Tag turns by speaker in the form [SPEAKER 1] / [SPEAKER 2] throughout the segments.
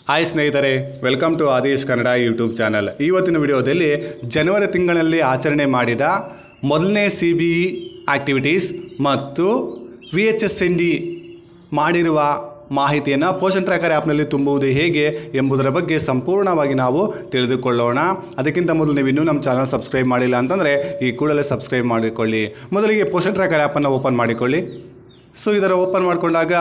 [SPEAKER 1] hi ಸ್ನೇಹಿತರೆ welcome to Adesh Kannada YouTube channel ಇವತ್ತಿನ ವಿಡಿಯೋದಲ್ಲಿ ಜನವರಿ ತಿಂಗಳಲ್ಲಿ ಆಚರಣೆ ಮಾಡಿದ ಮೊದಲನೇ ಸಿ ಬಿ ಇ ಆಕ್ಟಿವಿಟೀಸ್ ಮತ್ತು V H S N D ಮಾಡಿರುವ ಮಾಹಿತಿಯನ್ನು ಪೋಷನ್ ಟ್ರ್ಯಾಕರ್ ಆ್ಯಪ್ನಲ್ಲಿ ತುಂಬುವುದು ಹೇಗೆ ಎಂಬುದರ ಬಗ್ಗೆ ಸಂಪೂರ್ಣವಾಗಿ ನಾವು ತಿಳಿದುಕೊಳ್ಳೋಣ ಅದಕ್ಕಿಂತ ಮೊದಲು ನೀವು ಇನ್ನೂ ನಮ್ಮ ಚಾನಲ್ ಸಬ್ಸ್ಕ್ರೈಬ್ ಮಾಡಿಲ್ಲ ಅಂತಂದರೆ ಈ ಕೂಡಲೇ ಸಬ್ಸ್ಕ್ರೈಬ್ ಮಾಡಿಕೊಳ್ಳಿ ಮೊದಲಿಗೆ ಪೋಷನ್ ಟ್ರ್ಯಾಕರ್ ಆ್ಯಪನ್ನು ಓಪನ್ ಮಾಡಿಕೊಳ್ಳಿ ಸೊ ಇದರ ಓಪನ್ ಮಾಡಿಕೊಂಡಾಗ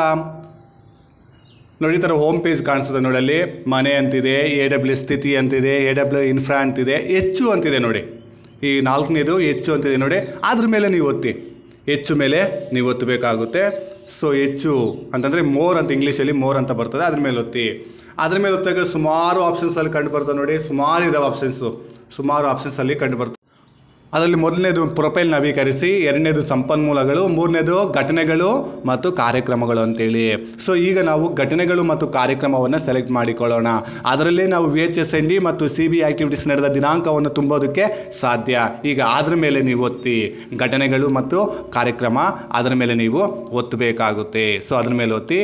[SPEAKER 1] ನೋಡಿ ಈ ಥರ ಹೋಮ್ ಪೇಜ್ ಕಾಣಿಸ್ತದೆ ನೋಡಿ ಅಲ್ಲಿ ಮನೆ ಅಂತಿದೆ ಎ ಡಬ್ಲ್ಯೂ ಸ್ಥಿತಿ ಅಂತಿದೆ ಎ ಡಬ್ಲ್ಯೂ ಇನ್ಫ್ರಾ ಅಂತಿದೆ ಹೆಚ್ಚು ಅಂತಿದೆ ನೋಡಿ ಈ ನಾಲ್ಕನೇದು ಹೆಚ್ಚು ಅಂತಿದೆ ನೋಡಿ ಅದ್ರ ಮೇಲೆ ನೀವು ಒತ್ತಿ ಹೆಚ್ಚು ಮೇಲೆ ನೀವು ಒತ್ತಬೇಕಾಗುತ್ತೆ ಸೊ ಹೆಚ್ಚು ಅಂತಂದರೆ ಮೋರ್ ಅಂತ ಇಂಗ್ಲೀಷಲ್ಲಿ ಮೋರ್ ಅಂತ ಬರ್ತದೆ ಅದ್ರ ಮೇಲೆ ಒತ್ತಿ ಅದ್ರ ಮೇಲೆ ಒತ್ತಾಗ ಸುಮಾರು ಆಪ್ಷನ್ಸಲ್ಲಿ ಕಂಡು ಬರ್ತದೆ ನೋಡಿ ಸುಮಾರು ಇದಾವೆ ಆಪ್ಷನ್ಸು ಸುಮಾರು ಆಪ್ಷನ್ಸಲ್ಲಿ ಕಂಡು ಬರ್ತದೆ ಅದರಲ್ಲಿ ಮೊದಲನೇದು ಪ್ರೊಫೈಲ್ ನವೀಕರಿಸಿ ಎರಡನೇದು ಸಂಪನ್ಮೂಲಗಳು ಮೂರನೇದು ಘಟನೆಗಳು ಮತ್ತು ಕಾರ್ಯಕ್ರಮಗಳು ಅಂತೇಳಿ ಸೊ ಈಗ ನಾವು ಘಟನೆಗಳು ಮತ್ತು ಕಾರ್ಯಕ್ರಮವನ್ನು ಸೆಲೆಕ್ಟ್ ಮಾಡಿಕೊಳ್ಳೋಣ ಅದರಲ್ಲಿ ನಾವು V H S N D ಮತ್ತು ಸಿ ಬಿ ಆಕ್ಟಿವಿಟೀಸ್ ನಡೆದ ದಿನಾಂಕವನ್ನು ತುಂಬೋದಕ್ಕೆ ಸಾಧ್ಯ ಈಗ ಅದರ ಮೇಲೆ ನೀವು ಒತ್ತಿ ಘಟನೆಗಳು ಮತ್ತು ಕಾರ್ಯಕ್ರಮ ಅದರ ಮೇಲೆ ನೀವು ಒತ್ತಬೇಕಾಗುತ್ತೆ ಸೊ ಅದ್ರ ಮೇಲೆ ಒತ್ತಿ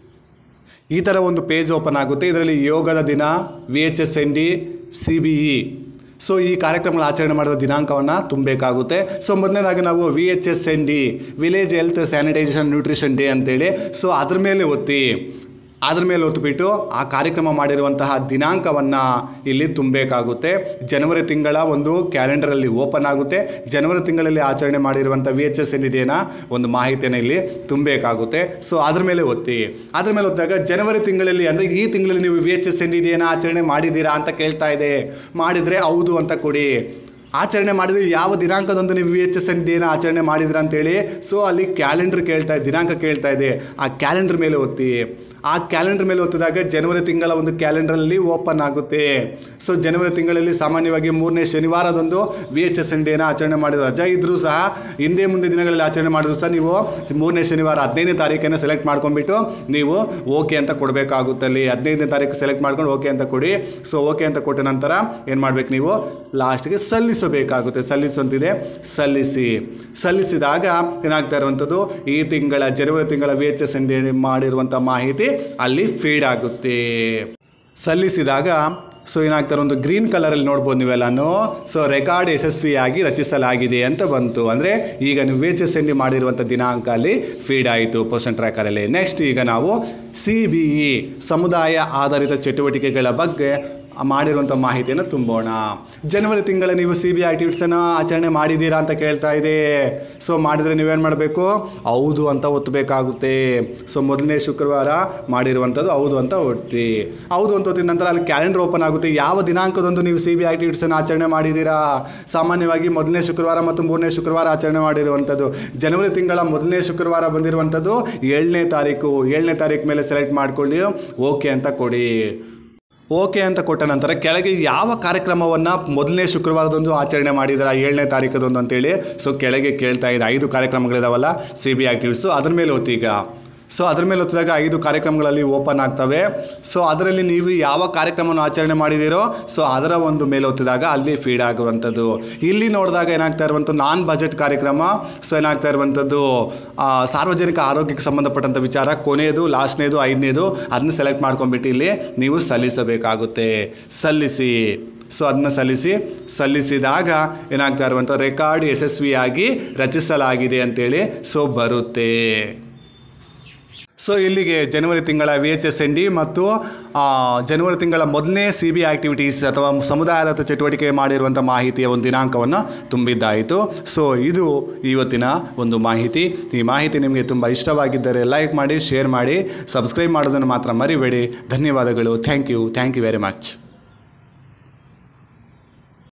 [SPEAKER 1] ಈ ಥರ ಒಂದು ಪೇಜ್ ಓಪನ್ ಆಗುತ್ತೆ ಇದರಲ್ಲಿ ಯೋಗದ ದಿನ V H S N D C B E so ಈ ಕಾರ್ಯಕ್ರಮಗಳ ಆಚರಣೆ ಮಾಡುವ ದಿನಾಂಕವನ್ನು ತುಂಬಬೇಕಾಗುತ್ತೆ ಸೊ ಮೊದಲನೇದಾಗಿ ನಾವು V H S N D village health sanitisation nutrition day ಅಂತೇಳಿ ಸೊ ಅದ್ರ ಮೇಲೆ ಒತ್ತಿ ಅದ್ರ ಮೇಲೆ ಒತ್ತುಬಿಟ್ಟು ಆ ಕಾರ್ಯಕ್ರಮ ಮಾಡಿರುವಂತಹ ದಿನಾಂಕವನ್ನು ಇಲ್ಲಿ ತುಂಬಬೇಕಾಗುತ್ತೆ ಜನವರಿ ತಿಂಗಳ ಒಂದು ಕ್ಯಾಲೆಂಡರಲ್ಲಿ ಓಪನ್ ಆಗುತ್ತೆ ಜನವರಿ ತಿಂಗಳಲ್ಲಿ ಆಚರಣೆ ಮಾಡಿರುವಂಥ ವಿ ಎಚ್ ಎಸ್ ಎನ್ ಡೇನ ಒಂದು ಮಾಹಿತಿಯನ್ನು ಇಲ್ಲಿ ತುಂಬಬೇಕಾಗುತ್ತೆ ಸೊ ಅದ್ರ ಮೇಲೆ ಒತ್ತಿ ಅದ್ರ ಮೇಲೆ ಒತ್ತಾಗ ಜನವರಿ ತಿಂಗಳಲ್ಲಿ ಅಂದರೆ ಈ ತಿಂಗಳಲ್ಲಿ ನೀವು ವಿ ಎಚ್ ಎಸ್ ಎನ್ ಡಿಯನ್ನು ಆಚರಣೆ ಮಾಡಿದ್ದೀರಾ ಅಂತ ಕೇಳ್ತಾ ಇದೆ ಮಾಡಿದರೆ ಹೌದು ಅಂತ ಕೊಡಿ ಆಚರಣೆ ಮಾಡಿದ್ರೆ ಯಾವ ದಿನಾಂಕದಂದು ನೀವು ವಿ ಎಚ್ ಎಸ್ ಎನ್ ಡಿನ ಆಚರಣೆ ಮಾಡಿದ್ರ ಅಂತೇಳಿ ಸೊ ಅಲ್ಲಿ ಕ್ಯಾಲೆಂಡರ್ ಕೇಳ್ತಾ ಇದೆ ದಿನಾಂಕ ಕೇಳ್ತಾ ಇದೆ ಆ ಕ್ಯಾಲೆಂಡರ್ ಮೇಲೆ ಒತ್ತಿ ಆ ಕ್ಯಾಲೆಂಡರ್ ಮೇಲೆ ಒತ್ತಿದಾಗ ಜನವರಿ ತಿಂಗಳ ಒಂದು ಕ್ಯಾಲೆಂಡರಲ್ಲಿ ಓಪನ್ ಆಗುತ್ತೆ ಸೊ ಜನವರಿ ತಿಂಗಳಲ್ಲಿ ಸಾಮಾನ್ಯವಾಗಿ ಮೂರನೇ ಶನಿವಾರದಂದು ವಿ ಎಚ್ ಎಸ್ ಎನ್ ಡಿನ ಆಚರಣೆ ಮಾಡಿರೋ ರಜಾ ಇದ್ದರೂ ಸಹ ಹಿಂದೆ ಮುಂದೆ ದಿನಗಳಲ್ಲಿ ಆಚರಣೆ ಮಾಡಿದ್ರು ಸಹ ನೀವು ಮೂರನೇ ಶನಿವಾರ ಹದಿನೈದನೇ ತಾರೀಕನ್ನು ಸೆಲೆಕ್ಟ್ ಮಾಡ್ಕೊಂಡ್ಬಿಟ್ಟು ನೀವು ಓಕೆ ಅಂತ ಕೊಡಬೇಕಾಗುತ್ತೆ ಅಲ್ಲಿ ಹದಿನೈದನೇ ತಾರೀಕು ಸೆಲೆಕ್ಟ್ ಮಾಡ್ಕೊಂಡು ಓಕೆ ಅಂತ ಕೊಡಿ ಸೊ ಓಕೆ ಅಂತ ಕೊಟ್ಟ ನಂತರ ಏನು ಮಾಡ್ಬೇಕು ನೀವು ಲಾಸ್ಟ್ಗೆ ಸಲ್ಲಿಸಬೇಕಾಗುತ್ತೆ ಸಲ್ಲಿಸುವಂತಿದೆ ಸಲ್ಲಿಸಿ ಸಲ್ಲಿಸಿದಾಗ ಏನಾಗ್ತಾ ಇರುವಂಥದ್ದು ಈ ತಿಂಗಳ ಜನವರಿ ತಿಂಗಳ V H S N D ಮಾಡಿರುವಂಥ ಮಾಹಿತಿ ಅಲ್ಲಿ ಫೀಡ್ ಆಗುತ್ತೆ ಸಲ್ಲಿಸಿದಾಗ ಸೊ ಏನಾಗ್ತಾರೆ ಒಂದು ಗ್ರೀನ್ ಕಲರಲ್ಲಿ ನೋಡ್ಬೋದು ನೀವೆಲ್ಲಾನು ಸೊ ರೆಕಾರ್ಡ್ ಯಶಸ್ವಿಯಾಗಿ ರಚಿಸಲಾಗಿದೆ ಅಂತ ಬಂತು ಅಂದರೆ ಈಗ ನೀವು V H S N D ಮಾಡಿರುವಂಥ ದಿನಾಂಕ ಅಲ್ಲಿ ಫೀಡ್ ಆಯಿತು ಪೋಷನ್ ಟ್ರ್ಯಾಕರಲ್ಲಿ ನೆಕ್ಸ್ಟ್ ಈಗ ನಾವು ಸಿ ಬಿ ಇ ಸಮುದಾಯ ಆಧಾರಿತ ಚಟುವಟಿಕೆಗಳ ಬಗ್ಗೆ ಮಾಡಿರುವಂಥ ಮಾಹಿತಿಯನ್ನು ತುಂಬೋಣ ಜನವರಿ ತಿಂಗಳ ನೀವು ಸಿ ಬಿ ಆಕ್ಟಿವಿಟೀಸನ್ನು ಆಚರಣೆ ಮಾಡಿದ್ದೀರಾ ಅಂತ ಕೇಳ್ತಾ ಇದೆ ಸೊ ಮಾಡಿದರೆ ನೀವೇನು ಮಾಡಬೇಕು ಹೌದು ಅಂತ ಒತ್ತಬೇಕಾಗುತ್ತೆ ಸೊ ಮೊದಲನೇ ಶುಕ್ರವಾರ ಮಾಡಿರುವಂಥದ್ದು ಹೌದು ಅಂತ ಒತ್ತಿ ಹೌದು ಅಂತ ಒತ್ತಿದ ನಂತರ ಅಲ್ಲಿ ಕ್ಯಾಲೆಂಡರ್ ಓಪನ್ ಆಗುತ್ತೆ ಯಾವ ದಿನಾಂಕದಂದು ನೀವು ಸಿ ಬಿ ಆಕ್ಟಿವಿಟೀಸನ್ನು ಆಚರಣೆ ಮಾಡಿದ್ದೀರಾ ಸಾಮಾನ್ಯವಾಗಿ ಮೊದಲನೇ ಶುಕ್ರವಾರ ಮತ್ತು ಮೂರನೇ ಶುಕ್ರವಾರ ಆಚರಣೆ ಮಾಡಿರುವಂಥದ್ದು ಜನವರಿ ತಿಂಗಳ ಮೊದಲನೇ ಶುಕ್ರವಾರ ಬಂದಿರುವಂಥದ್ದು ಏಳನೇ ತಾರೀಕು ಏಳನೇ ತಾರೀಕು ಮೇಲೆ ಸೆಲೆಕ್ಟ್ ಮಾಡ್ಕೊಳ್ಳಿ ಓಕೆ ಅಂತ ಕೊಡಿ ಓಕೆ ಅಂತ ಕೊಟ್ಟ ನಂತರ ಕೆಳಗೆ ಯಾವ ಕಾರ್ಯಕ್ರಮವನ್ನು ಮೊದಲನೇ ಶುಕ್ರವಾರದಂದು ಆಚರಣೆ ಮಾಡಿದಾರ ಏಳನೇ ತಾರೀಕದಂದು ಅಂತೇಳಿ ಸೊ ಕೆಳಗೆ ಕೇಳ್ತಾ ಇದೆ ಐದು ಕಾರ್ಯಕ್ರಮಗಳಿದಾವಲ್ಲ ಸಿ ಬಿ ಆಕ್ಟಿವಿಟೀಸು ಅದ್ರ ಮೇಲೆ ಒತ್ತಿ ಈಗ ಸೊ ಅದ್ರ ಮೇಲೆ ಒತ್ತಿದಾಗ ಐದು ಕಾರ್ಯಕ್ರಮಗಳಲ್ಲಿ ಓಪನ್ ಆಗ್ತವೆ ಸೊ ಅದರಲ್ಲಿ ನೀವು ಯಾವ ಕಾರ್ಯಕ್ರಮವನ್ನು ಆಚರಣೆ ಮಾಡಿದ್ದೀರೋ ಸೊ ಅದರ ಒಂದು ಮೇಲೆ ಒತ್ತಿದಾಗ ಅಲ್ಲಿ ಫೀಡ್ ಆಗುವಂಥದ್ದು ಇಲ್ಲಿ ನೋಡಿದಾಗ ಏನಾಗ್ತಾ ಇರುವಂಥದ್ದು ನಾನ್ ಬಜೆಟ್ ಕಾರ್ಯಕ್ರಮ ಸೊ ಏನಾಗ್ತಾ ಇರುವಂಥದ್ದು ಆ, ಸಾರ್ವಜನಿಕ ಆರೋಗ್ಯಕ್ಕೆ ಸಂಬಂಧಪಟ್ಟಂಥ ವಿಚಾರ ಕೊನೆಯದು ಲಾಸ್ಟ್ನೇದು ಐದನೇದು ಅದನ್ನ ಸೆಲೆಕ್ಟ್ ಮಾಡ್ಕೊಂಡ್ಬಿಟ್ಟು ಇಲ್ಲಿ ನೀವು ಸಲ್ಲಿಸಬೇಕಾಗುತ್ತೆ ಸಲ್ಲಿಸಿ ಸೊ ಅದನ್ನ ಸಲ್ಲಿಸಿ ಸಲ್ಲಿಸಿದಾಗ ಏನಾಗ್ತಾ ಇರುವಂಥ ರೆಕಾರ್ಡ್ ಯಶಸ್ವಿಯಾಗಿ ರಚಿಸಲಾಗಿದೆ ಅಂತೇಳಿ ಸೊ ಬರುತ್ತೆ ಸೊ ಇಲ್ಲಿಗೆ ಜನವರಿ ತಿಂಗಳ V H S N D ಮತ್ತು ಆ, ಜನವರಿ ತಿಂಗಳ ಮೊದಲನೇ ಸಿ ಬಿ ಆಕ್ಟಿವಿಟೀಸ್ ಅಥವಾ ಸಮುದಾಯದ ಚಟುವಟಿಕೆ ಮಾಡಿರುವಂಥ ಮಾಹಿತಿಯ ಒಂದು ದಿನಾಂಕವನ್ನು ತುಂಬಿದ್ದಾಯಿತು ಸೊ ಇದು ಇವತ್ತಿನ ಒಂದು ಮಾಹಿತಿ ಈ ಮಾಹಿತಿ ನಿಮಗೆ ತುಂಬ ಇಷ್ಟವಾಗಿದ್ದರೆ ಲೈಕ್ ಮಾಡಿ ಶೇರ್ ಮಾಡಿ ಸಬ್ಸ್ಕ್ರೈಬ್ ಮಾಡೋದನ್ನು ಮಾತ್ರ ಮರಿಬೇಡಿ ಧನ್ಯವಾದಗಳು thank you thank you very much